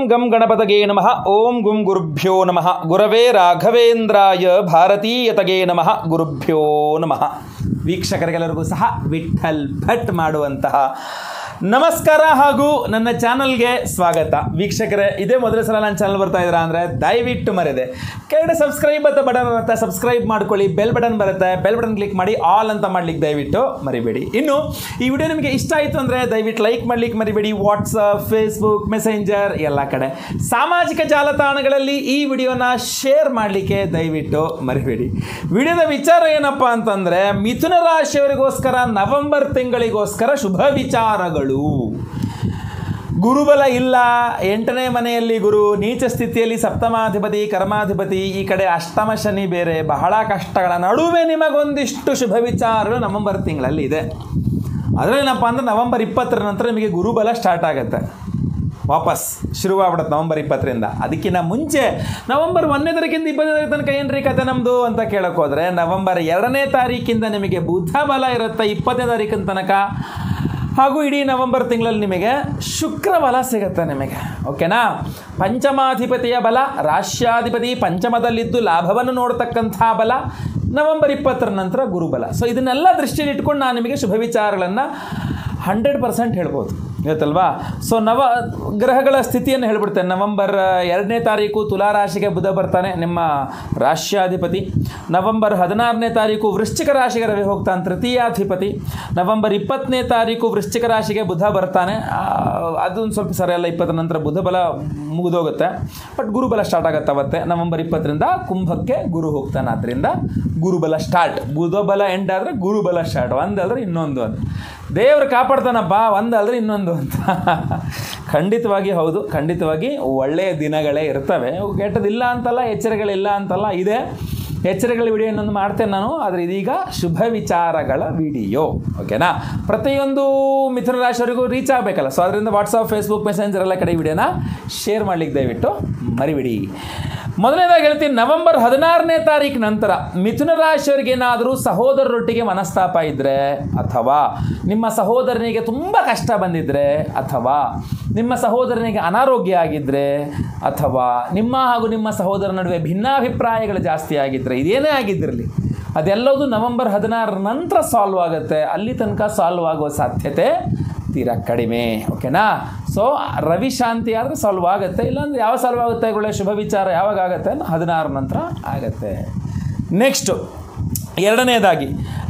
ಗಂ ಗಣಪತಗೆ ನಮಃ ಓಂ ಗುಂ ಗುರುಭ್ಯೋ ನಮಃ ಗುರವೇ ರಾಘವೇಂದ್ರಾಯ ಭಾರತೀಯತಗೆ ನಮಃ ಗುರುಭ್ಯೋ ನಮಃ ವೀಕ್ಷಕರಿಗೆಲ್ಲರಿಗೂ ಸಹ ವಿಠಲ್ ಭಟ್ ಮಾಡುವಂತಹ ನಮಸ್ಕಾರ ಹಾಗೂ ನನ್ನ ಚಾನಲ್ಗೆ ಸ್ವಾಗತ ವೀಕ್ಷಕರೇ ಇದೇ ಮೊದಲ ಸಲ ನನ್ನ ಚಾನಲ್ ಬರ್ತಾ ಇದ್ದೀರಾ ಅಂದರೆ ದಯವಿಟ್ಟು ಮರೆದೆ ಕೆಳಗಡೆ ಸಬ್ಸ್ಕ್ರೈಬ್ ಅಂತ ಬಟನ್ ಬರುತ್ತೆ ಸಬ್ಸ್ಕ್ರೈಬ್ ಮಾಡ್ಕೊಳ್ಳಿ ಬೆಲ್ ಬಟನ್ ಬರುತ್ತೆ ಬೆಲ್ ಬಟನ್ ಕ್ಲಿಕ್ ಮಾಡಿ ಆಲ್ ಅಂತ ಮಾಡ್ಲಿಕ್ಕೆ ದಯವಿಟ್ಟು ಮರಿಬೇಡಿ ಇನ್ನು ಈ ವಿಡಿಯೋ ನಿಮಗೆ ಇಷ್ಟ ಆಯಿತು ಅಂದರೆ ದಯವಿಟ್ಟು ಲೈಕ್ ಮಾಡ್ಲಿಕ್ಕೆ ಮರಿಬೇಡಿ ವಾಟ್ಸಪ್ ಫೇಸ್ಬುಕ್ ಮೆಸೆಂಜರ್ ಎಲ್ಲ ಕಡೆ ಸಾಮಾಜಿಕ ಜಾಲತಾಣಗಳಲ್ಲಿ ಈ ವಿಡಿಯೋನ ಶೇರ್ ಮಾಡಲಿಕ್ಕೆ ದಯವಿಟ್ಟು ಮರಿಬೇಡಿ ವಿಡಿಯೋದ ವಿಚಾರ ಏನಪ್ಪ ಅಂತಂದರೆ ಮಿಥುನ ರಾಶಿಯವರಿಗೋಸ್ಕರ ನವೆಂಬರ್ ತಿಂಗಳಿಗೋಸ್ಕರ ಶುಭ ವಿಚಾರಗಳು ಗುರುಬಲ ಇಲ್ಲ ಎಂಟನೇ ಮನೆಯಲ್ಲಿ ಗುರು ನೀಚ ಸ್ಥಿತಿಯಲ್ಲಿ ಸಪ್ತಮಾಧಿಪತಿ ಕರ್ಮಾಧಿಪತಿ ಈ ಕಡೆ ಅಷ್ಟಮ ಶನಿ ಬೇರೆ ಬಹಳ ಕಷ್ಟಗಳ ನಡುವೆ ನಿಮಗೊಂದಿಷ್ಟು ಶುಭ ವಿಚಾರಗಳು ನವೆಂಬರ್ ತಿಂಗಳಲ್ಲಿ ಇದೆ ಅದರೇನಪ್ಪ ಅಂದರೆ ನವೆಂಬರ್ ಇಪ್ಪತ್ತರ ನಂತರ ನಿಮಗೆ ಗುರುಬಲ ಸ್ಟಾರ್ಟ್ ಆಗುತ್ತೆ ವಾಪಸ್ ಶುರುವಾಗ್ಬಿಡುತ್ತೆ ನವಂಬರ್ ಇಪ್ಪತ್ತರಿಂದ ಅದಕ್ಕಿಂತ ಮುಂಚೆ ನವಂಬರ್ ಒಂದನೇ ತಾರೀಕಿಂದ ಇಪ್ಪತ್ತನೇ ತಾರೀಕು ತನಕ ಏನ್ರಿ ಕತೆ ನಮ್ಮದು ಅಂತ ಕೇಳಕ್ಕೆ ಹೋದರೆ ನವಂಬರ್ ಎರಡನೇ ತಾರೀಕಿಂದ ನಿಮಗೆ ಬುಧ ಬಲ ಇರುತ್ತೆ ಇಪ್ಪತ್ತನೇ ತಾರೀಕಿನ ತನಕ ಹಾಗೂ ಇಡೀ ನವೆಂಬರ್ ತಿಂಗಳಲ್ಲಿ ನಿಮಗೆ ಶುಕ್ರ ಬಲ ಸಿಗುತ್ತೆ ನಿಮಗೆ ಓಕೆನಾ ಪಂಚಮಾಧಿಪತಿಯ ಬಲ ರಾಶ್ಯಾಧಿಪತಿ ಪಂಚಮದಲ್ಲಿದ್ದು ಲಾಭವನ್ನು ನೋಡ್ತಕ್ಕಂಥ ಬಲ ನವೆಂಬರ್ ಇಪ್ಪತ್ತರ ನಂತರ ಗುರುಬಲ ಸೊ ಇದನ್ನೆಲ್ಲ ದೃಷ್ಟಿಯಲ್ಲಿ ಇಟ್ಕೊಂಡು ನಾನು ನಿಮಗೆ ಶುಭ ವಿಚಾರಗಳನ್ನು ಹಂಡ್ರೆಡ್ ಪರ್ಸೆಂಟ್ ಹೇಳ್ಬೋದು ಇವತ್ತಲ್ವಾ ಸೊ ನವ ಗ್ರಹಗಳ ಸ್ಥಿತಿಯನ್ನು ಹೇಳ್ಬಿಡ್ತೇನೆ ನವಂಬರ್ ಎರಡನೇ ತಾರೀಕು ತುಲಾ ರಾಶಿಗೆ ಬುಧ ಬರ್ತಾನೆ ನಿಮ್ಮ ರಾಶ್ಯಾಧಿಪತಿ ನವಂಬರ್ ಹದಿನಾರನೇ ತಾರೀಕು ವೃಶ್ಚಿಕ ರಾಶಿಗೆ ರವಿ ಹೋಗ್ತಾನೆ ತೃತೀಯಾಧಿಪತಿ ನವಂಬರ್ ಇಪ್ಪತ್ತನೇ ತಾರೀಕು ವೃಶ್ಚಿಕ ರಾಶಿಗೆ ಬುಧ ಬರ್ತಾನೆ ಆ, ಅದೊಂದು ಸ್ವಲ್ಪ ಸರಿಯಲ್ಲ ಇಪ್ಪತ್ತರ ನಂತರ ಬುಧ ಬಲ ಮುಗಿದೋಗುತ್ತೆ ಬಟ್ ಗುರುಬಲ ಸ್ಟಾರ್ಟ್ ಆಗುತ್ತೆ ಅವತ್ತೆ ನವಂಬರ್ ಇಪ್ಪತ್ತರಿಂದ ಕುಂಭಕ್ಕೆ ಗುರು ಹೋಗ್ತಾನೆ ಆದ್ದರಿಂದ ಗುರುಬಲ ಸ್ಟಾರ್ಟ್ ಬುಧ ಬಲ ಎಂಡ್ ಆದರೆ ಗುರುಬಲ ಸ್ಟಾರ್ಟ್ ಒಂದಲ್ದ್ರೆ ಇನ್ನೊಂದು ಅಂತ ದೇವರು ಕಾಪಾಡ್ತಾನಪ್ಪ ಒಂದಲ್ದ್ರೆ ಇನ್ನೊಂದು ಅಂತ ಖಂಡಿತವಾಗಿ ಹೌದು ಖಂಡಿತವಾಗಿ ಒಳ್ಳೆಯ ದಿನಗಳೇ ಇರ್ತವೆ ಅವು ಕೆಟ್ಟದಿಲ್ಲ ಅಂತಲ್ಲ ಎಚ್ಚರಗಳಿಲ್ಲ ಅಂತಲ್ಲ ಇದೆ ಎಚ್ಚರಗಳ ವಿಡಿಯೋ ಇನ್ನೊಂದು ಮಾಡ್ತೇನೆ ನಾನು ಆದರೆ ಇದೀಗ ಶುಭ ವಿಚಾರಗಳ ವಿಡಿಯೋ ಓಕೆನಾ ಪ್ರತಿಯೊಂದು ಮಿಥುನ ರಾಶಿಯವರಿಗೂ ರೀಚ್ ಆಗಬೇಕಲ್ಲ ಸೊ ಅದರಿಂದ ವಾಟ್ಸಪ್ ಫೇಸ್ಬುಕ್ ಮೆಸೆಂಜರ್ ಎಲ್ಲ ಕಡೆ ವಿಡಿಯೋನ ಶೇರ್ ಮಾಡ್ಲಿಕ್ಕೆ ದಯವಿಟ್ಟು ಮರಿಬಿಡಿ ಮೊದಲನೇದಾಗಿ ಹೇಳ್ತೀನಿ ನವೆಂಬರ್ ಹದಿನಾರನೇ ತಾರೀಕು ನಂತರ ಮಿಥುನ ರಾಶಿಯವರಿಗೆ ಏನಾದರೂ ಸಹೋದರರೊಟ್ಟಿಗೆ ಮನಸ್ತಾಪ ಇದ್ದರೆ ಅಥವಾ ನಿಮ್ಮ ಸಹೋದರನಿಗೆ ತುಂಬ ಕಷ್ಟ ಬಂದಿದ್ದರೆ ಅಥವಾ ನಿಮ್ಮ ಸಹೋದರನಿಗೆ ಅನಾರೋಗ್ಯ ಆಗಿದ್ದರೆ ಅಥವಾ ನಿಮ್ಮ ಹಾಗೂ ನಿಮ್ಮ ಸಹೋದರ ನಡುವೆ ಭಿನ್ನಾಭಿಪ್ರಾಯಗಳು ಜಾಸ್ತಿ ಆಗಿದ್ದರೆ ಇದೇನೇ ಆಗಿದ್ದಿರಲಿ ಅದೆಲ್ಲವೂ ನವೆಂಬರ್ ಹದಿನಾರರ ನಂತರ ಸಾಲ್ವ್ ಆಗುತ್ತೆ ಅಲ್ಲಿ ತನಕ ಸಾಲ್ವ್ ಆಗುವ ಸಾಧ್ಯತೆ ತೀರಾ ಕಡಿಮೆ ಓಕೆನಾ ಸೊ ರವಿ ಶಾಂತಿ ಆದರೆ ಸಾಲ್ವ್ ಆಗುತ್ತೆ ಇಲ್ಲಾಂದ್ರೆ ಯಾವ ಸಾಲ್ವ್ ಆಗುತ್ತೆ ಒಳ್ಳೆ ಶುಭ ವಿಚಾರ ಯಾವಾಗ ಆಗುತ್ತೆ ಹದಿನಾರು ನಂತರ ಆಗುತ್ತೆ ನೆಕ್ಸ್ಟು ಎರಡನೇದಾಗಿ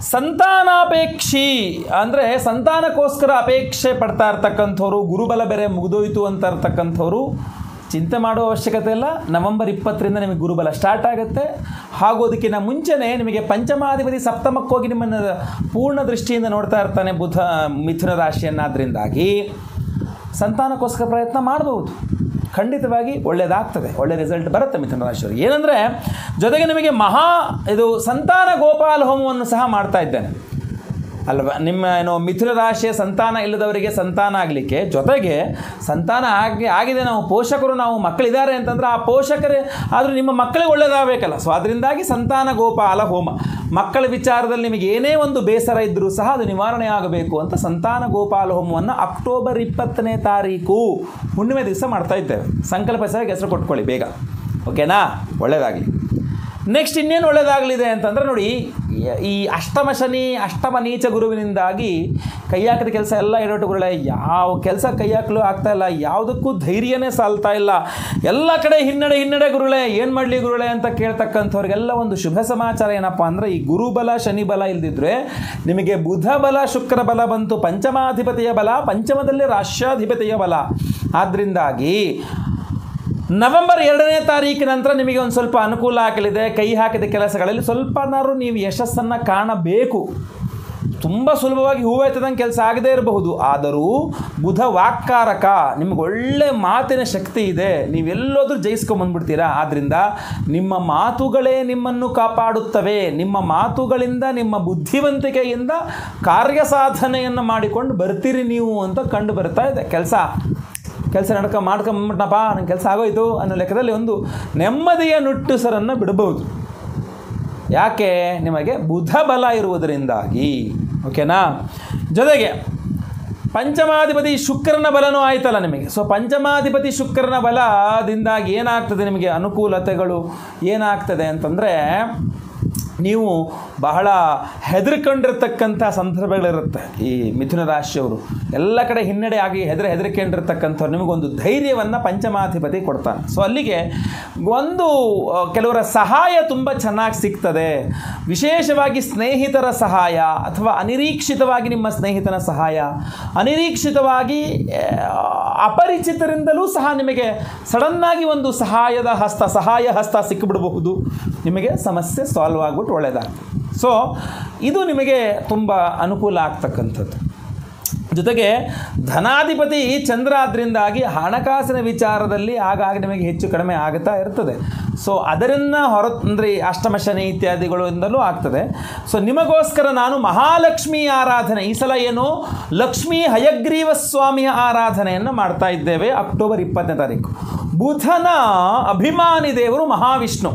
ಸಂತಾನಾಪೇಕ್ಷಿ ಅಂದರೆ ಸಂತಾನಕ್ಕೋಸ್ಕರ ಅಪೇಕ್ಷೆ ಪಡ್ತಾ ಇರ್ತಕ್ಕಂಥವ್ರು ಗುರುಬಲ ಬೇರೆ ಮುಗಿದೋಯ್ತು ಅಂತ ಇರ್ತಕ್ಕಂಥವ್ರು ಚಿಂತೆ ಮಾಡುವ ಅವಶ್ಯಕತೆ ಇಲ್ಲ ನವೆಂಬರ್ ಇಪ್ಪತ್ತರಿಂದ ನಿಮಗೆ ಗುರುಬಲ ಸ್ಟಾರ್ಟ್ ಆಗುತ್ತೆ ಹಾಗೂ ಅದಕ್ಕಿಂತ ಮುಂಚೆನೇ ನಿಮಗೆ ಪಂಚಮಾಧಿಪತಿ ಸಪ್ತಮಕ್ಕೆ ಹೋಗಿ ನಿಮ್ಮನ್ನು ಪೂರ್ಣ ದೃಷ್ಟಿಯಿಂದ ನೋಡ್ತಾ ಇರ್ತಾನೆ ಬುಧ ಮಿಥುನ ರಾಶಿಯನ್ನಾದ್ರಿಂದಾಗಿ ಸಂತಾನಕ್ಕೋಸ್ಕರ ಪ್ರಯತ್ನ ಮಾಡ್ಬೋದು ಖಂಡಿತವಾಗಿ ಒಳ್ಳೆಯದಾಗ್ತದೆ ಒಳ್ಳೆ ರಿಸಲ್ಟ್ ಬರುತ್ತೆ ಮಿಥುನ ರಾಶಿಯವರು ಏನಂದರೆ ಜೊತೆಗೆ ನಿಮಗೆ ಮಹಾ ಇದು ಸಂತಾನ ಗೋಪಾಲ ಹೋಮವನ್ನು ಸಹ ಮಾಡ್ತಾ ಇದ್ದೇನೆ ಅಲ್ವಾ ನಿಮ್ಮ ಏನು ಮಿಥುನ ರಾಶಿಯ ಸಂತಾನ ಇಲ್ಲದವರಿಗೆ ಸಂತಾನ ಆಗಲಿಕ್ಕೆ ಜೊತೆಗೆ ಸಂತಾನ ಆಗಿ ಆಗಿದೆ ನಾವು ಪೋಷಕರು ನಾವು ಮಕ್ಕಳಿದ್ದಾರೆ ಅಂತಂದ್ರೆ ಆ ಪೋಷಕರೇ ಆದರೂ ನಿಮ್ಮ ಮಕ್ಕಳಿಗೆ ಒಳ್ಳೆಯದಾಗಬೇಕಲ್ಲ ಸೊ ಅದರಿಂದಾಗಿ ಸಂತಾನ ಗೋಪಾಲ ಹೋಮ ಮಕ್ಕಳ ವಿಚಾರದಲ್ಲಿ ನಿಮಗೆ ಏನೇ ಒಂದು ಬೇಸರ ಇದ್ದರೂ ಸಹ ಅದು ನಿವಾರಣೆ ಆಗಬೇಕು ಅಂತ ಸಂತಾನ ಗೋಪಾಲ ಹೋಮವನ್ನು ಅಕ್ಟೋಬರ್ ಇಪ್ಪತ್ತನೇ ತಾರೀಕು ಹುಣ್ಣಿಮೆ ದಿವಸ ಮಾಡ್ತಾ ಇದ್ದೇವೆ ಸಂಕಲ್ಪ ಸಹ ಹೆಸರು ಕೊಟ್ಕೊಳ್ಳಿ ಬೇಗ ಓಕೆನಾ ಒಳ್ಳೆಯದಾಗಲಿ ನೆಕ್ಸ್ಟ್ ಇನ್ನೇನು ಒಳ್ಳೆಯದಾಗಲಿದೆ ಅಂತಂದರೆ ನೋಡಿ ಈ ಅಷ್ಟಮ ಶನಿ ಅಷ್ಟಮ ನೀಚ ಗುರುವಿನಿಂದಾಗಿ ಕೈ ಹಾಕಿದ ಕೆಲಸ ಎಲ್ಲ ಎಡವಟ್ಟುಗಳೇ ಯಾವ ಕೆಲಸ ಕೈ ಹಾಕಲು ಆಗ್ತಾ ಇಲ್ಲ ಯಾವುದಕ್ಕೂ ಧೈರ್ಯನೇ ಸಾಲ್ತಾ ಇಲ್ಲ ಎಲ್ಲ ಕಡೆ ಹಿನ್ನಡೆ ಹಿನ್ನಡೆ ಗುರುಳೆ ಏನು ಮಾಡಲಿ ಗುರುಳೆ ಅಂತ ಕೇಳ್ತಕ್ಕಂಥವ್ರಿಗೆಲ್ಲ ಒಂದು ಶುಭ ಸಮಾಚಾರ ಏನಪ್ಪ ಅಂದರೆ ಈ ಗುರುಬಲ ಶನಿ ಬಲ ಇಲ್ದಿದ್ರೆ ನಿಮಗೆ ಬುಧ ಬಲ ಶುಕ್ರ ಬಲ ಬಂತು ಪಂಚಮಾಧಿಪತಿಯ ಬಲ ಪಂಚಮದಲ್ಲಿ ರಾಷ್ಟ್ರಾಧಿಪತಿಯ ಬಲ ಆದ್ದರಿಂದಾಗಿ ನವೆಂಬರ್ ಎರಡನೇ ತಾರೀಕಿನ ನಂತರ ನಿಮಗೆ ಒಂದು ಸ್ವಲ್ಪ ಅನುಕೂಲ ಆಗಲಿದೆ ಕೈ ಹಾಕಿದ ಕೆಲಸಗಳಲ್ಲಿ ಸ್ವಲ್ಪನಾದ್ರು ನೀವು ಯಶಸ್ಸನ್ನು ಕಾಣಬೇಕು ತುಂಬ ಸುಲಭವಾಗಿ ಹೂವೆತ್ತದಂಗೆ ಕೆಲಸ ಆಗದೇ ಇರಬಹುದು ಆದರೂ ಬುಧ ವಾಕ್ಕಾರಕ ನಿಮ್ಗೆ ಒಳ್ಳೆ ಮಾತಿನ ಶಕ್ತಿ ಇದೆ ನೀವೆಲ್ಲೋದ್ರೂ ಜಯಿಸ್ಕೊಂಬಂದ್ಬಿಡ್ತೀರಾ ಆದ್ದರಿಂದ ನಿಮ್ಮ ಮಾತುಗಳೇ ನಿಮ್ಮನ್ನು ಕಾಪಾಡುತ್ತವೆ ನಿಮ್ಮ ಮಾತುಗಳಿಂದ ನಿಮ್ಮ ಬುದ್ಧಿವಂತಿಕೆಯಿಂದ ಕಾರ್ಯ ಸಾಧನೆಯನ್ನು ಮಾಡಿಕೊಂಡು ಬರ್ತೀರಿ ನೀವು ಅಂತ ಕಂಡು ಬರ್ತಾ ಇದೆ ಕೆಲಸ ಕೆಲಸ ನಡ್ಕ ಮಾಡ್ಕೊಂಬಂದ್ಬಿಟ್ನಪ್ಪ ನನ್ನ ಕೆಲಸ ಆಗೋಯ್ತು ಅನ್ನೋ ಲೆಕ್ಕದಲ್ಲಿ ಒಂದು ನೆಮ್ಮದಿಯ ನುಟ್ಟುಸರನ್ನು ಬಿಡಬಹುದು ಯಾಕೆ ನಿಮಗೆ ಬುಧ ಬಲ ಇರುವುದರಿಂದಾಗಿ ಓಕೆನಾ ಜೊತೆಗೆ ಪಂಚಮಾಧಿಪತಿ ಶುಕ್ರನ ಬಲನೂ ಆಯ್ತಲ್ಲ ನಿಮಗೆ ಸೊ ಪಂಚಮಾಧಿಪತಿ ಶುಕ್ರನ ಬಲದಿಂದಾಗಿ ಏನಾಗ್ತದೆ ನಿಮಗೆ ಅನುಕೂಲತೆಗಳು ಏನಾಗ್ತದೆ ಅಂತಂದರೆ ನೀವು ಬಹಳ ಹೆದರ್ಕೊಂಡಿರ್ತಕ್ಕಂಥ ಸಂದರ್ಭಗಳಿರುತ್ತೆ ಈ ಮಿಥುನ ರಾಶಿಯವರು ಎಲ್ಲ ಕಡೆ ಹಿನ್ನಡೆ ಆಗಿ ಹೆದರ ಹೆದರ್ಕೊಂಡಿರ್ತಕ್ಕಂಥವ್ರು ನಿಮಗೊಂದು ಧೈರ್ಯವನ್ನು ಪಂಚಮಾಧಿಪತಿ ಕೊಡ್ತಾನೆ ಸೊ ಅಲ್ಲಿಗೆ ಒಂದು ಆ, ಕೆಲವರ ಸಹಾಯ ತುಂಬ ಚೆನ್ನಾಗಿ ಸಿಗ್ತದೆ ವಿಶೇಷವಾಗಿ ಸ್ನೇಹಿತರ ಸಹಾಯ ಅಥವಾ ಅನಿರೀಕ್ಷಿತವಾಗಿ ನಿಮ್ಮ ಸ್ನೇಹಿತನ ಸಹಾಯ ಅನಿರೀಕ್ಷಿತವಾಗಿ ಆ, ಅಪರಿಚಿತರಿಂದಲೂ ಸಹ ನಿಮಗೆ ಸಡನ್ನಾಗಿ ಒಂದು ಸಹಾಯದ ಹಸ್ತ ಸಹಾಯ ಹಸ್ತ ಸಿಕ್ಕಿಬಿಡಬಹುದು ನಿಮಗೆ ಸಮಸ್ಯೆ ಸಾಲ್ವ್ ಆಗ್ಬಿಟ್ಟು ಒಳ್ಳೆಯದಾಗ್ತದೆ ಸೊ ಇದು ನಿಮಗೆ ತುಂಬ ಅನುಕೂಲ ಆಗ್ತಕ್ಕಂಥದ್ದು ಜೊತೆಗೆ ಧನಾಧಿಪತಿ ಚಂದ್ರ ಆದ್ರಿಂದಾಗಿ ಹಣಕಾಸಿನ ವಿಚಾರದಲ್ಲಿ ಆಗಾಗ ನಿಮಗೆ ಹೆಚ್ಚು ಕಡಿಮೆ ಆಗುತ್ತಾ ಇರ್ತದೆ ಸೊ ಅದನ್ನು ಹೊರ ಅಂದರೆ ಅಷ್ಟಮ ಶನಿ ಇತ್ಯಾದಿಗಳಿಂದಲೂ ಆಗ್ತದೆ ಸೊ ನಿಮಗೋಸ್ಕರ ನಾನು ಮಹಾಲಕ್ಷ್ಮಿ ಆರಾಧನೆ ಈ ಸಲ ಏನು ಲಕ್ಷ್ಮೀ ಹಯಗ್ರೀವ ಸ್ವಾಮಿಯ ಆರಾಧನೆಯನ್ನು ಮಾಡ್ತಾ ಇದ್ದೇವೆ ಅಕ್ಟೋಬರ್ ಇಪ್ಪತ್ತನೇ ತಾರೀಕು ಬುಧನ ಅಭಿಮಾನಿ ದೇವರು ಮಹಾವಿಷ್ಣು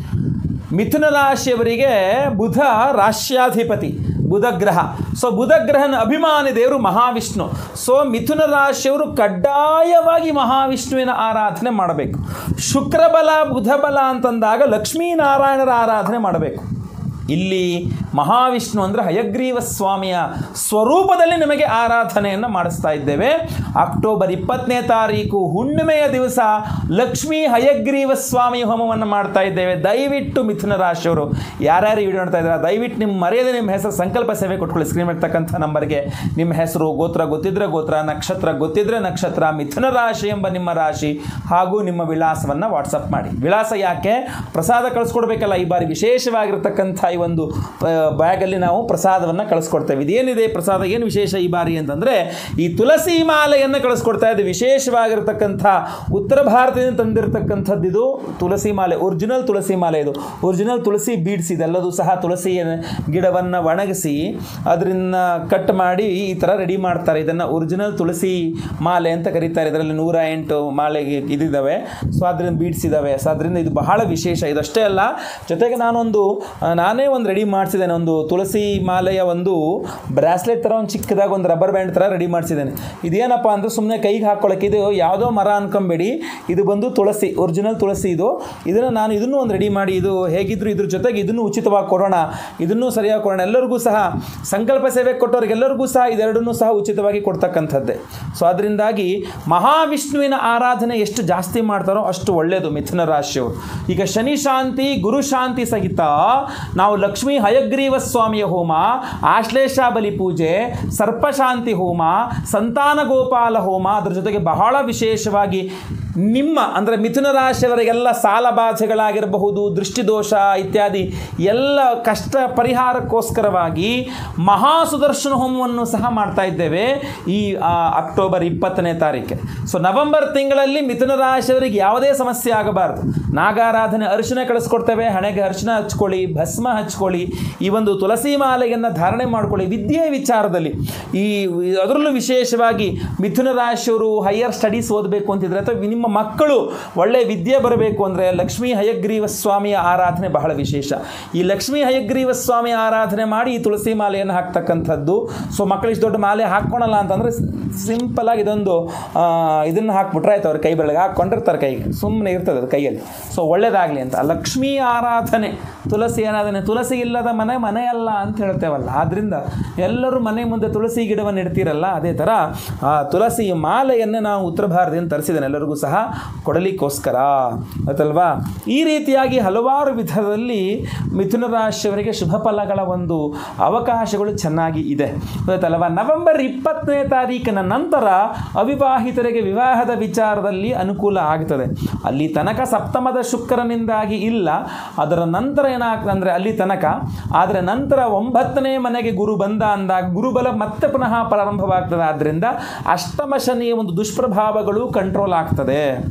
ಮಿಥುನ ರಾಶಿಯವರಿಗೆ ಬುಧ ರಾಶ್ಯಾಧಿಪತಿ ಬುಧ ಗ್ರಹ ಸೊ ಬುಧ ಗ್ರಹನ ಅಭಿಮಾನಿ ದೇವರು ಮಹಾವಿಷ್ಣು ಸೊ ಮಿಥುನ ರಾಶಿಯವರು ಕಡ್ಡಾಯವಾಗಿ ಮಹಾವಿಷ್ಣುವಿನ ಆರಾಧನೆ ಮಾಡಬೇಕು ಶುಕ್ರಬಲ ಬುಧಬಲ ಅಂತಂದಾಗ ಲಕ್ಷ್ಮೀನಾರಾಯಣರ ಆರಾಧನೆ ಮಾಡಬೇಕು ಇಲ್ಲಿ ಮಹಾವಿಷ್ಣು ಅಂದರೆ ಹಯಗ್ರೀವ ಸ್ವಾಮಿಯ ಸ್ವರೂಪದಲ್ಲಿ ನಿಮಗೆ ಆರಾಧನೆಯನ್ನು ಮಾಡಿಸ್ತಾ ಇದ್ದೇವೆ ಅಕ್ಟೋಬರ್ ಇಪ್ಪತ್ತನೇ ತಾರೀಕು ಹುಣ್ಣಿಮೆಯ ದಿವಸ ಲಕ್ಷ್ಮೀ ಹಯಗ್ರೀವ ಸ್ವಾಮಿ ಹೋಮವನ್ನು ಮಾಡ್ತಾ ಇದ್ದೇವೆ ದಯವಿಟ್ಟು ಮಿಥುನ ರಾಶಿಯವರು ಯಾರ್ಯಾರು ವಿಡಿಯೋ ನೋಡ್ತಾ ಇದ್ದಾರೆ ದಯವಿಟ್ಟು ನಿಮ್ಮ ಮರೆಯದೆ ನಿಮ್ಮ ಹೆಸರು ಸಂಕಲ್ಪ ಸೇವೆ ಕೊಟ್ಕೊಳ್ಳಿ ಸ್ಕ್ರೀನ್ ಇರ್ತಕ್ಕಂಥ ನಂಬರ್ಗೆ ನಿಮ್ಮ ಹೆಸರು ಗೋತ್ರ ಗೊತ್ತಿದ್ರೆ ಗೋತ್ರ ನಕ್ಷತ್ರ ಗೊತ್ತಿದ್ರೆ ನಕ್ಷತ್ರ ಮಿಥುನ ರಾಶಿ ಎಂಬ ನಿಮ್ಮ ರಾಶಿ ಹಾಗೂ ನಿಮ್ಮ ವಿಳಾಸವನ್ನು ವಾಟ್ಸಪ್ ಮಾಡಿ ವಿಳಾಸ ಯಾಕೆ ಪ್ರಸಾದ ಕಳಿಸ್ಕೊಡ್ಬೇಕಲ್ಲ ಈ ಬಾರಿ ವಿಶೇಷವಾಗಿರ್ತಕ್ಕಂಥ ಈ ಒಂದು ಆ, ಬ್ಯಾಗಲ್ಲಿ ನಾವು ಪ್ರಸಾದವನ್ನು ಕಳಿಸ್ಕೊಡ್ತೇವೆ ಇದೇನಿದೆ ಪ್ರಸಾದ ಏನು ವಿಶೇಷ ಈ ಬಾರಿ ಅಂತಂದರೆ ಈ ತುಳಸಿ ಮಾಲೆಯನ್ನು ಕಳಿಸ್ಕೊಡ್ತಾ ಇದ್ದೀವಿ ವಿಶೇಷವಾಗಿರ್ತಕ್ಕಂಥ ಉತ್ತರ ಭಾರತದಿಂದ ತಂದಿರತಕ್ಕಂಥದ್ದು ಇದು ತುಳಸಿ ಮಾಲೆ ಒರಿಜಿನಲ್ ತುಳಸಿ ಮಾಲೆ ಇದು ಒರಿಜಿನಲ್ ತುಳಸಿ ಬೀಡ್ಸ್ ಇದೆಲ್ಲದೂ ಸಹ ತುಳಸಿ ಗಿಡವನ್ನು ಒಣಗಿಸಿ ಅದರಿಂದ ಕಟ್ ಮಾಡಿ ಈ ಥರ ರೆಡಿ ಮಾಡ್ತಾರೆ ಇದನ್ನು ಒರಿಜಿನಲ್ ತುಳಸಿ ಮಾಲೆ ಅಂತ ಕರೀತಾರೆ ಇದರಲ್ಲಿ ನೂರ ಎಂಟು ಮಾಲೆಗೆ ಇದಿದ್ದಾವೆ ಸೊ ಅದರಿಂದ ಬೀಡ್ಸ್ ಇದ್ದಾವೆ ಸೊ ಅದರಿಂದ ಇದು ಬಹಳ ವಿಶೇಷ ಇದಷ್ಟೇ ಅಲ್ಲ ಜೊತೆಗೆ ನಾನೊಂದು ಆ, ನಾನೇ ಒಂದು ರೆಡಿ ಮಾಡಿಸಿದ್ದೇನೆ ಒಂದು ತುಳಸಿ ಮಾಲೆಯ ಒಂದು ಬ್ರಾಸ್ಲೆಟ್ ಥರ ಒಂದು ಚಿಕ್ಕದಾಗಿ ಒಂದು ರಬ್ಬರ್ ಬ್ಯಾಂಡ್ ಥರ ರೆಡಿ ಮಾಡಿಸಿದ್ದೇನೆ ಇದೇನಪ್ಪ ಅಂದರೆ ಸುಮ್ಮನೆ ಕೈಗೆ ಹಾಕ್ಕೊಳ್ಳೋಕೆ ಇದು ಯಾವುದೋ ಮರ ಅನ್ಕೊಂಬೇಡಿ ಇದು ಬಂದು ತುಳಸಿ ಒರಿಜಿನಲ್ ತುಳಸಿ ಇದು ಇದನ್ನು ನಾನು ಇದನ್ನು ಒಂದು ರೆಡಿ ಮಾಡಿ ಇದು ಹೇಗಿದ್ರು ಇದ್ರ ಜೊತೆಗೆ ಇದನ್ನು ಉಚಿತವಾಗಿ ಕೊಡೋಣ ಇದನ್ನು ಸರಿಯಾಗಿ ಕೊಡೋಣ ಎಲ್ಲರಿಗೂ ಸಹ ಸಂಕಲ್ಪ ಸೇವೆ ಕೊಟ್ಟವ್ರಿಗೆಲ್ಲರಿಗೂ ಸಹ ಇದೆರಡನ್ನೂ ಸಹ ಉಚಿತವಾಗಿ ಕೊಡ್ತಕ್ಕಂಥದ್ದೇ ಸೊ ಅದರಿಂದಾಗಿ ಮಹಾವಿಷ್ಣುವಿನ ಆರಾಧನೆ ಎಷ್ಟು ಜಾಸ್ತಿ ಮಾಡ್ತಾರೋ ಅಷ್ಟು ಒಳ್ಳೆಯದು ಮಿಥುನ ರಾಶಿಯವರು ಈಗ ಶನಿ ಶಾಂತಿ ಗುರು ಶಾಂತಿ ಸಹಿತ ನಾವು ಲಕ್ಷ್ಮೀ ಹಯಗ್ರೀವ ಸ್ವಾಮಿಯ ಹೋಮ ಆಶ್ಲೇಷ ಬಲಿ ಪೂಜೆ ಸರ್ಪಶಾಂತಿ ಹೋಮ ಸಂತಾನ ಗೋಪಾಲ ಹೋಮ ಅದ್ರ ಜೊತೆಗೆ ಬಹಳ ವಿಶೇಷವಾಗಿ ನಿಮ್ಮ ಅಂದರೆ ಮಿಥುನ ರಾಶಿಯವರಿಗೆಲ್ಲ ಸಾಲ ಬಾಧೆಗಳಾಗಿರಬಹುದು ದೃಷ್ಟಿದೋಷ ಇತ್ಯಾದಿ ಎಲ್ಲ ಕಷ್ಟ ಪರಿಹಾರಕ್ಕೋಸ್ಕರವಾಗಿ ಮಹಾ ಸುದರ್ಶನ ಹೋಮವನ್ನು ಸಹ ಮಾಡ್ತಾ ಇದ್ದೇವೆ ಈ ಆ, ಅಕ್ಟೋಬರ್ ಇಪ್ಪತ್ತನೇ ತಾರೀಕೆ ಸೊ ನವೆಂಬರ್ ತಿಂಗಳಲ್ಲಿ ಮಿಥುನ ರಾಶಿಯವರಿಗೆ ಯಾವುದೇ ಸಮಸ್ಯೆ ಆಗಬಾರ್ದು ನಾಗಾರಾಧನೆ ಅರಿಶಿನ ಕಳಿಸ್ಕೊಡ್ತೇವೆ ಹಣೆಗೆ ಅರಿಶಿನ ಹಚ್ಕೊಳ್ಳಿ ಭಸ್ಮ ಹಚ್ಕೊಳ್ಳಿ ಈ ಒಂದು ತುಳಸಿ ಮಾಲೆಯನ್ನು ಧಾರಣೆ ಮಾಡ್ಕೊಳ್ಳಿ ವಿದ್ಯೆ ವಿಚಾರದಲ್ಲಿ ಈ ಅದರಲ್ಲೂ ವಿಶೇಷವಾಗಿ ಮಿಥುನ ರಾಶಿಯವರು ಹೈಯರ್ ಸ್ಟಡೀಸ್ ಓದಬೇಕು ಅಂತಿದ್ರೆ ಅಥವಾ ನಿಮ್ಮ ಮಕ್ಕಳು ಒಳ್ಳೆಯ ವಿದ್ಯೆ ಬರಬೇಕು ಅಂದರೆ ಲಕ್ಷ್ಮೀ ಹಯಗ್ರೀವ ಸ್ವಾಮಿಯ ಆರಾಧನೆ ಬಹಳ ವಿಶೇಷ ಈ ಲಕ್ಷ್ಮೀ ಹಯಗ್ರೀವ ಸ್ವಾಮಿ ಆರಾಧನೆ ಮಾಡಿ ಈ ತುಳಸಿ ಮಾಲೆಯನ್ನು ಹಾಕ್ತಕ್ಕಂಥದ್ದು ಸೊ ಮಕ್ಕಳು ಇಷ್ಟು ದೊಡ್ಡ ಮಾಲೆ ಹಾಕ್ಕೊಳಲ್ಲ ಅಂತಂದರೆ ಸಿಂಪಲ್ ಆಗಿ ಇದೊಂದು ಆ, ಇದನ್ನು ಹಾಕ್ಬಿಟ್ರೆ ಆಯ್ತು ಅವ್ರ ಕೈ ಬೆಳಗ್ಗೆ ಹಾಕ್ಕೊಂಡಿರ್ತಾರೆ ಕೈಗೆ ಸುಮ್ಮನೆ ಇರ್ತದೆ ಅದು ಕೈಯಲ್ಲಿ ಸೊ ಒಳ್ಳೇದಾಗಲಿ ಅಂತ ಲಕ್ಷ್ಮೀ ಆರಾಧನೆ ತುಳಸಿ ಆರಾಧನೆ ತುಳಸಿ ಇಲ್ಲದ ಮನೆ ಮನೆಯಲ್ಲ ಅಂತ ಹೇಳ್ತೇವಲ್ಲ ಆದ್ದರಿಂದ ಎಲ್ಲರೂ ಮನೆ ಮುಂದೆ ತುಳಸಿ ಗಿಡವನ್ನು ಇಡ್ತೀರಲ್ಲ ಅದೇ ಥರ ಆ ತುಳಸಿ ಮಾಲೆಯನ್ನು ನಾವು ಉತ್ತರ ಭಾರತದಿಂದ ತರಿಸಿದ್ದೇನೆ ಎಲ್ಲರಿಗೂ ಸಹ ಕೊಡಲಿಕ್ಕೋಸ್ಕರ ಗೊತ್ತಲ್ವಾ ಈ ರೀತಿಯಾಗಿ ಹಲವಾರು ವಿಧದಲ್ಲಿ ಮಿಥುನ ರಾಶಿಯವರಿಗೆ ಶುಭ ಫಲಗಳ ಒಂದು ಅವಕಾಶಗಳು ಚೆನ್ನಾಗಿ ಇದೆ ಗೊತ್ತಲ್ವಾ ನವೆಂಬರ್ ಇಪ್ಪತ್ತನೇ ತಾರೀಕಿನ ನಂತರ ಅವಿವಾಹಿತರಿಗೆ ವಿವಾಹದ ವಿಚಾರದಲ್ಲಿ ಅನುಕೂಲ ಆಗ್ತದೆ ಅಲ್ಲಿ ತನಕ ಸಪ್ತಮದ ಶುಕ್ರನಿಂದಾಗಿ ಇಲ್ಲ ಅದರ ನಂತರ ಏನಾಗ್ತದೆ ಅಂದರೆ ಅಲ್ಲಿ ತನಕ ಆದರೆ ನಂತರ ಒಂಬತ್ತನೇ ಮನೆಗೆ ಗುರು ಬಂದ ಅಂದಾಗ ಗುರುಬಲ ಮತ್ತೆ ಪುನಃ ಪ್ರಾರಂಭವಾಗ್ತದೆ ಆದ್ದರಿಂದ ಅಷ್ಟಮ ಶನಿಯ ಒಂದು ದುಷ್ಪ್ರಭಾವಗಳು ಕಂಟ್ರೋಲ್ ಆಗ್ತದೆ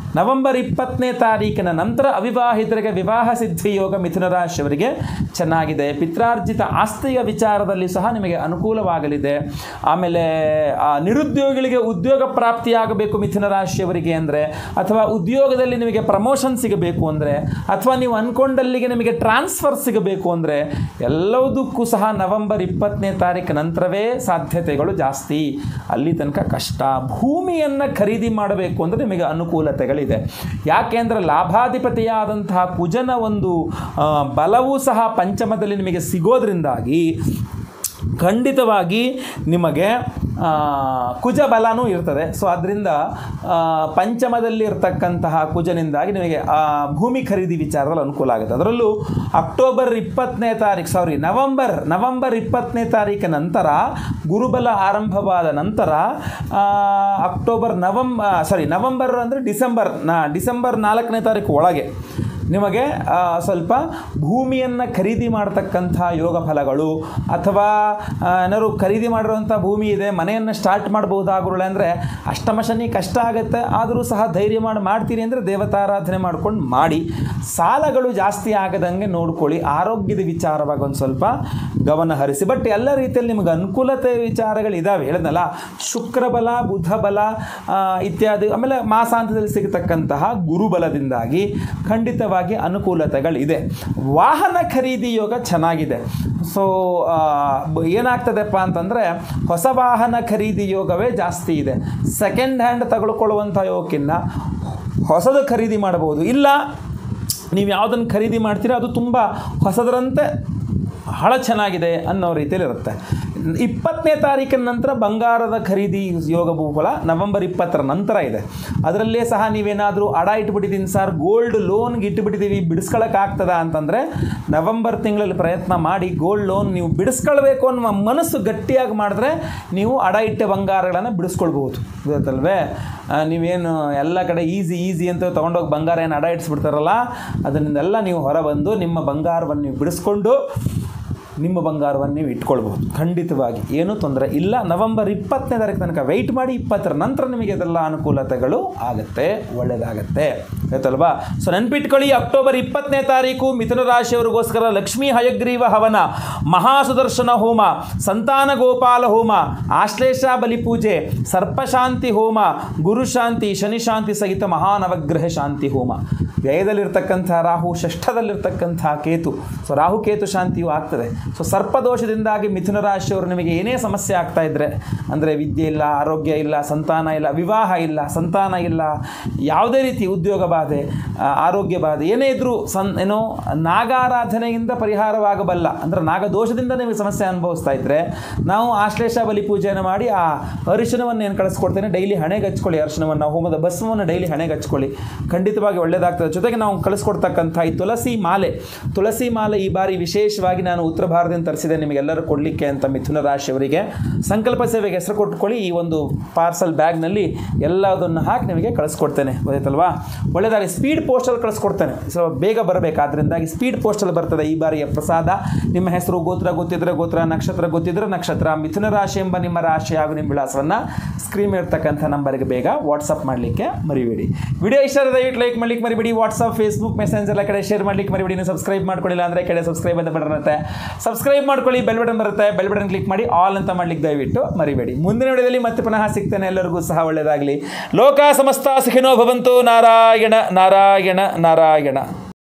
ನವೆಂಬರ್ ಇಪ್ಪತ್ತನೇ ತಾರೀಕಿನ ನಂತರ ಅವಿವಾಹಿತರಿಗೆ ವಿವಾಹ ಸಿದ್ಧಿ ಯೋಗ ಮಿಥುನ ರಾಶಿಯವರಿಗೆ ಚೆನ್ನಾಗಿದೆ ಪಿತ್ರಾರ್ಜಿತ ಆಸ್ತಿಯ ವಿಚಾರದಲ್ಲಿ ಸಹ ನಿಮಗೆ ಅನುಕೂಲವಾಗಲಿದೆ ಆಮೇಲೆ ಆ, ನಿರುದ್ಯೋಗಿಗಳಿಗೆ ಉದ್ಯೋಗ ಪ್ರಾಪ್ತಿಯಾಗಬೇಕು ಮಿಥುನ ರಾಶಿಯವರಿಗೆ ಅಂದರೆ ಅಥವಾ ಉದ್ಯೋಗದಲ್ಲಿ ನಿಮಗೆ ಪ್ರಮೋಷನ್ ಸಿಗಬೇಕು ಅಂದರೆ ಅಥವಾ ನೀವು ಅಂದ್ಕೊಂಡಲ್ಲಿಗೆ ನಿಮಗೆ ಟ್ರಾನ್ಸ್ಫರ್ ಸಿಗಬೇಕು ಅಂದರೆ ಎಲ್ಲದಕ್ಕೂ ಸಹ ನವೆಂಬರ್ ಇಪ್ಪತ್ತನೇ ತಾರೀಕು ನಂತರವೇ ಸಾಧ್ಯತೆಗಳು ಜಾಸ್ತಿ ಅಲ್ಲಿ ತನಕ ಕಷ್ಟ ಭೂಮಿಯನ್ನು ಖರೀದಿ ಮಾಡಬೇಕು ಅಂದರೆ ನಿಮಗೆ ಅನುಕೂಲತೆಗಳಿದೆ ಯಾಕೆಂದರೆ ಲಾಭಾಧಿಪತಿಯಾದಂತಹ ಕುಜನ ಒಂದು ಆ, ಬಲವೂ ಸಹ ಪಂಚಮದಲ್ಲಿ ನಿಮಗೆ ಸಿಗೋದ್ರಿಂದಾಗಿ ಖಂಡಿತವಾಗಿ ನಿಮಗೆ ಆ, ಕುಜ ಬಲನೂ ಇರ್ತದೆ ಸೊ ಅದರಿಂದ ಪಂಚಮದಲ್ಲಿ ಇರ್ತಕ್ಕಂತಹ ಕುಜನಿಂದಾಗಿ ನಿಮಗೆ ಆ, ಭೂಮಿ ಖರೀದಿ ವಿಚಾರದಲ್ಲಿ ಅನುಕೂಲ ಆಗುತ್ತೆ ಅದರಲ್ಲೂ ಅಕ್ಟೋಬರ್ ಇಪ್ಪತ್ತನೇ ತಾರೀಕು ಸಾರಿ ನವಂಬರ್ ನವಂಬರ್ ಇಪ್ಪತ್ತನೇ ತಾರೀಕಿನ ನಂತರ ಗುರುಬಲ ಆರಂಭವಾದ ನಂತರ ಆ, ಅಕ್ಟೋಬರ್ ನವಂಬ ಸಾರಿ ನವಂಬರ್ ಅಂದರೆ ಡಿಸೆಂಬರ್ ನಾ ಡಿಸೆಂಬರ್ ನಾಲ್ಕನೇ ತಾರೀಕು ಒಳಗೆ ನಿಮಗೆ ಆ, ಸ್ವಲ್ಪ ಭೂಮಿಯನ್ನು ಖರೀದಿ ಮಾಡ್ತಕ್ಕಂಥ ಯೋಗ ಫಲಗಳು ಅಥವಾ ಆ, ಏನಾದ್ರು ಖರೀದಿ ಮಾಡಿರುವಂಥ ಭೂಮಿ ಇದೆ ಮನೆಯನ್ನು ಸ್ಟಾರ್ಟ್ ಮಾಡಬಹುದಾಗುರುಳೆ ಅಂದರೆ ಅಷ್ಟಮ ಶನಿ ಕಷ್ಟ ಆಗುತ್ತೆ ಆದರೂ ಸಹ ಧೈರ್ಯ ಮಾಡಿ ಮಾಡ್ತೀರಿ ಅಂದರೆ ದೇವತಾರಾಧನೆ ಮಾಡ್ಕೊಂಡು ಮಾಡಿ ಸಾಲಗಳು ಜಾಸ್ತಿ ಆಗದಂಗೆ ನೋಡ್ಕೊಳ್ಳಿ ಆರೋಗ್ಯದ ವಿಚಾರವಾಗಿ ಒಂದು ಸ್ವಲ್ಪ ಗಮನ ಹರಿಸಿ ಬಟ್ ಎಲ್ಲ ರೀತಿಯಲ್ಲಿ ನಿಮಗೆ ಅನುಕೂಲತೆ ವಿಚಾರಗಳಿದ್ದಾವೆ ಹೇಳಿದ್ನಲ್ಲ ಶುಕ್ರ ಬಲ ಬುಧ ಬಲ ಆ, ಇತ್ಯಾದಿ ಆಮೇಲೆ ಮಾಸಾಂತದಲ್ಲಿ ಸಿಗತಕ್ಕಂತಹ ಗುರುಬಲದಿಂದಾಗಿ ಖಂಡಿತವಾಗಿ ಅನುಕೂಲತೆಗಳಿದೆ ವಾಹನ ಖರೀದಿ ಯೋಗ ಚೆನ್ನಾಗಿದೆ ಸೊ ಏನಾಗ್ತದೆಪ್ಪ ಅಂತಂದರೆ ಹೊಸ ವಾಹನ ಖರೀದಿ ಯೋಗವೇ ಜಾಸ್ತಿ ಇದೆ ಸೆಕೆಂಡ್ ಹ್ಯಾಂಡ್ ತಗೊಳ್ಕೊಳ್ಳುವಂಥ ಯೋಗಕ್ಕಿಂತ ಹೊಸದು ಖರೀದಿ ಮಾಡಬಹುದು ಇಲ್ಲ ನೀವು ಯಾವುದನ್ನು ಖರೀದಿ ಮಾಡ್ತೀರೋ ಅದು ತುಂಬ ಹೊಸದರಂತೆ ಬಹಳ ಚೆನ್ನಾಗಿದೆ ಅನ್ನೋ ರೀತಿಯಲ್ಲಿ ಇರುತ್ತೆ ಇಪ್ಪತ್ತನೇ ತಾರೀಕಿನ ನಂತರ ಬಂಗಾರದ ಖರೀದಿ ಯೋಗ ಭೂಫಲ ನವೆಂಬರ್ ಇಪ್ಪತ್ತರ ನಂತರ ಇದೆ ಅದರಲ್ಲೇ ಸಹ ನೀವೇನಾದರೂ ಅಡ ಇಟ್ಬಿಟ್ಟಿದ್ದೀನಿ ಸರ್ ಗೋಲ್ಡ್ ಲೋನ್ಗೆ ಇಟ್ಬಿಟ್ಟಿದ್ದೀವಿ ಬಿಡಿಸ್ಕೊಳಕ್ಕಾಗ್ತದ ಅಂತಂದರೆ ನವೆಂಬರ್ ತಿಂಗಳಲ್ಲಿ ಪ್ರಯತ್ನ ಮಾಡಿ ಗೋಲ್ಡ್ ಲೋನ್ ನೀವು ಬಿಡಿಸ್ಕೊಳ್ಬೇಕು ಅನ್ನುವ ಮನಸ್ಸು ಗಟ್ಟಿಯಾಗಿ ಮಾಡಿದ್ರೆ ನೀವು ಅಡ ಇಟ್ಟ ಬಂಗಾರಗಳನ್ನು ಬಿಡಿಸ್ಕೊಳ್ಬೋದು ಗೊತ್ತಲ್ವೇ ಆ, ನೀವೇನು ಎಲ್ಲ ಕಡೆ ಈಸಿ ಈಸಿ ಅಂತ ತೊಗೊಂಡೋಗಿ ಬಂಗಾರ ಏನು ಅಡ ಇಡಿಸ್ಬಿಡ್ತಾರಲ್ಲ ಅದನ್ನೆಲ್ಲ ನೀವು ಹೊರಬಂದು ನಿಮ್ಮ ಬಂಗಾರವನ್ನು ನೀವು ಬಿಡಿಸ್ಕೊಂಡು ನಿಮ್ಮ ಬಂಗಾರವನ್ನು ನೀವು ಇಟ್ಕೊಳ್ಬಹುದು ಖಂಡಿತವಾಗಿ ಏನೂ ತೊಂದರೆ ಇಲ್ಲ ನವೆಂಬರ್ ಇಪ್ಪತ್ತನೇ ತಾರೀಕು ತನಕ ವೆಯ್ಟ್ ಮಾಡಿ ಇಪ್ಪತ್ತರ ನಂತರ ನಿಮಗೆ ಇದೆಲ್ಲ ಅನುಕೂಲತೆಗಳು ಆಗುತ್ತೆ ಒಳ್ಳೆಯದಾಗತ್ತೆ ಆಯ್ತಲ್ವಾ ಸೊ ನೆನ್ಪಿಟ್ಕೊಳ್ಳಿ ಅಕ್ಟೋಬರ್ ಇಪ್ಪತ್ತನೇ ತಾರೀಕು ಮಿಥುನ ರಾಶಿಯವರಿಗೋಸ್ಕರ ಲಕ್ಷ್ಮೀ ಹಯಗ್ರೀವ ಹವನ ಮಹಾಸುದರ್ಶನ ಹೋಮ ಸಂತಾನ ಗೋಪಾಲ ಹೋಮ ಆಶ್ಲೇಷ ಬಲಿ ಪೂಜೆ ಸರ್ಪಶಾಂತಿ ಹೋಮ ಗುರುಶಾಂತಿ ಶನಿಶಾಂತಿ ಸಹಿತ ಮಹಾನವಗ್ರಹ ಶಾಂತಿ ಹೋಮ ವ್ಯಯದಲ್ಲಿರ್ತಕ್ಕಂಥ ರಾಹು ಷಷ್ಠದಲ್ಲಿರ್ತಕ್ಕಂಥ ಕೇತು ಸೊ ರಾಹು ಕೇತು ಶಾಂತಿಯು ಆಗ್ತದೆ ಸೊ ಸರ್ಪದೋಷದಿಂದಾಗಿ ಮಿಥುನ ರಾಶಿಯವರು ನಿಮಗೆ ಏನೇ ಸಮಸ್ಯೆ ಆಗ್ತಾ ಇದ್ದರೆ ಅಂದರೆ ವಿದ್ಯೆ ಇಲ್ಲ ಆರೋಗ್ಯ ಇಲ್ಲ ಸಂತಾನ ಇಲ್ಲ ವಿವಾಹ ಇಲ್ಲ ಸಂತಾನ ಇಲ್ಲ ಯಾವುದೇ ರೀತಿ ಉದ್ಯೋಗ ಬಾಧೆ ಆ, ಆರೋಗ್ಯ ಬಾಧೆ ಏನೇ ಇದ್ದರೂ ಸನ್ ಏನೋ ನಾಗಾರಾಧನೆಯಿಂದ ಪರಿಹಾರವಾಗಬಲ್ಲ ಅಂದರೆ ನಾಗದೋಷದಿಂದ ನಿಮಗೆ ಸಮಸ್ಯೆ ಅನುಭವಿಸ್ತಾ ಇದ್ದರೆ ನಾವು ಆಶ್ಲೇಷ ಬಲಿ ಪೂಜೆಯನ್ನು ಮಾಡಿ ಆ ಅರಿಶಿನವನ್ನು ಏನು ಕಳಿಸ್ಕೊಡ್ತೇನೆ ಡೈಲಿ ಹಣೆಗೆ ಹಚ್ಕೊಳ್ಳಿ ಅರಿಶಿನವನ್ನು ಹೋಮದ ಭಸ್ಮವನ್ನು ಡೈಲಿ ಹಣೆಗೆ ಹಚ್ಕೊಳ್ಳಿ ಖಂಡಿತವಾಗಿ ಒಳ್ಳೆಯದಾಗ್ತದೆ ಜೊತೆಗೆ ನಾವು ಕಳಿಸ್ಕೊಡ್ತಕ್ಕಂಥ ಈ ತುಳಸಿ ಮಾಲೆ ತುಳಸಿ ಮಾಲೆ ಈ ಬಾರಿ ವಿಶೇಷವಾಗಿ ನಾನು ಉತ್ತರ ಭಾರತದಿಂದ ತರಿಸಿದೆ ನಿಮಗೆಲ್ಲರೂ ಕೊಡಲಿಕ್ಕೆ ಅಂತ ಮಿಥುನ ರಾಶಿಯವರಿಗೆ ಸಂಕಲ್ಪ ಸೇವೆಗೆ ಹೆಸರು ಕೊಟ್ಕೊಳ್ಳಿ ಈ ಒಂದು ಪಾರ್ಸಲ್ ಬ್ಯಾಗ್ನಲ್ಲಿ ಎಲ್ಲದನ್ನು ಹಾಕಿ ನಿಮಗೆ ಕಳಿಸ್ಕೊಡ್ತೇನೆ ಗೊತ್ತಾಯ್ತಲ್ವಾ ಒಳ್ಳೆದಾಗಿ ಸ್ಪೀಡ್ ಪೋಸ್ಟಲ್ಲಿ ಕಳಿಸ್ಕೊಡ್ತೇನೆ ಸೊ ಬೇಗ ಬರಬೇಕು ಅದರಿಂದಾಗಿ ಸ್ಪೀಡ್ ಪೋಸ್ಟಲ್ಲಿ ಬರ್ತದೆ ಈ ಬಾರಿಯ ಪ್ರಸಾದ ನಿಮ್ಮ ಹೆಸರು ಗೋತ್ರ ಗೊತ್ತಿದ್ರೆ ಗೋತ್ರ ನಕ್ಷತ್ರ ಗೊತ್ತಿದ್ರೆ ನಕ್ಷತ್ರ ಮಿಥುನ ರಾಶಿ ಎಂಬ ನಿಮ್ಮ ರಾಶಿ ಹಾಗೂ ನಿಮ್ಮ ವಿಳಾಸವನ್ನು ಸ್ಕ್ರೀನ್ ಇರ್ತಕ್ಕಂಥ ನಂಬರ್ಗೆ ಬೇಗ ವಾಟ್ಸಪ್ ಮಾಡಲಿಕ್ಕೆ ಮರಿಬೇಡಿ ವಿಡಿಯೋ ಇಷ್ಟ ಆದ್ರೆ ದಯವಿಟ್ಟು ಲೈಕ್ ಮಾಡ್ಲಿಕ್ಕೆ ಮರಿಬೇಡಿ ವಾಟ್ಸಪ್ ಫೇಸ್ಬುಕ್ ಮೆಸೆಂಜರ್ ಎಲ್ಲ ಕಡೆ ಶೇರ್ ಮಾಡ್ಲಿಕ್ಕೆ ಮರಿಬೇಡಿ ನೀವು ಸಬ್ಸ್ಕ್ರೈಬ್ ಮಾಡ್ಕೊಳ್ಳಿಲ್ಲ ಅಂದರೆ ಕಡೆ ಸಬ್ಸ್ಕ್ರೈಬ್ ಅಂತ ಬಟನ್ ಇರುತ್ತೆ ಸಬ್ಸ್ಕ್ರೈಬ್ ಮಾಡ್ಕೊಳ್ಳಿ ಬೆಲ್ ಬಟನ್ ಬರುತ್ತೆ ಬೆಲ್ ಬಟನ್ ಕ್ಲಿಕ್ ಮಾಡಿ ಆಲ್ ಅಂತ ಮಾಡ್ಲಿಕ್ಕೆ ದಯವಿಟ್ಟು ಮರಿಬೇಡಿ ಮುಂದಿನ ವಿಡಿಯೋದಲ್ಲಿ ಮತ್ತೆ ಪುನಃ ಸಿಗ್ತೇನೆ ಎಲ್ಲರಿಗೂ ಸಹ ಒಳ್ಳೆಯದಾಗಲಿ ಲೋಕ ಸಮಸ್ತ ಸುಖಿನೋ ಭವಂತು ನಾರಾಯಣ ನಾರಾಯಣ ನಾರಾಯಣ